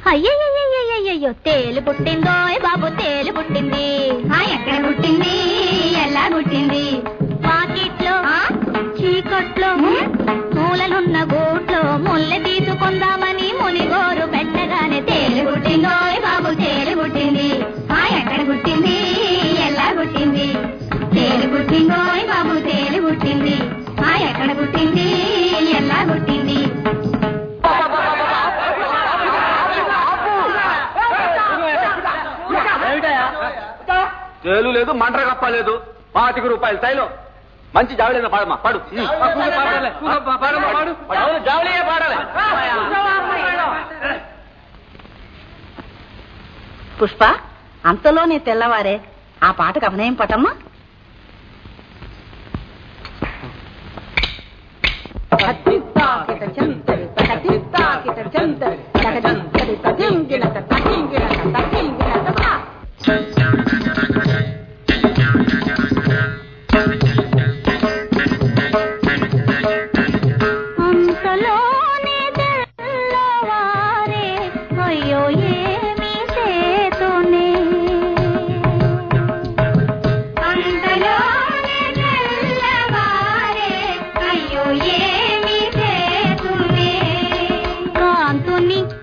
అయ్యయ్యయ్యయ్యయ్యో తేలు పుట్టిందో బాబు తేలు పుట్టింది ఎక్కడ పుట్టింది ఎలా పుట్టింది వాకిట్లో చీకట్లో మూలలున్న గూట్లో ముల్లె తీసుకుందామని మునిగోరు పెట్టగానే తేలు తేలు పుట్టిందో బాబు తేలు పుట్టింది ఆ ఎక్కడ పుట్టింది ఎలా పుట్టింది తేలు పుట్టిందో బాబు తేలు పుట్టింది ఆ ఎక్కడ పుట్టింది ఎలా పుట్టింది తేలు లేదు మంటర కప్ప లేదు పాతిక రూపాయలు తైలం మంచి జావళీన పాడమ్మా పాడు అవును, జావళీయే పాడాలి పుష్ప అంతలోనే తెల్లవారే ఆ పాటకు అభినయం పటమ్మా అంతలోనే తెల్లవారే అయ్యో ఏమి చేతునే అంతలోనే తెల్లవారే అయ్యో ఏమి చేతునే కాంతుని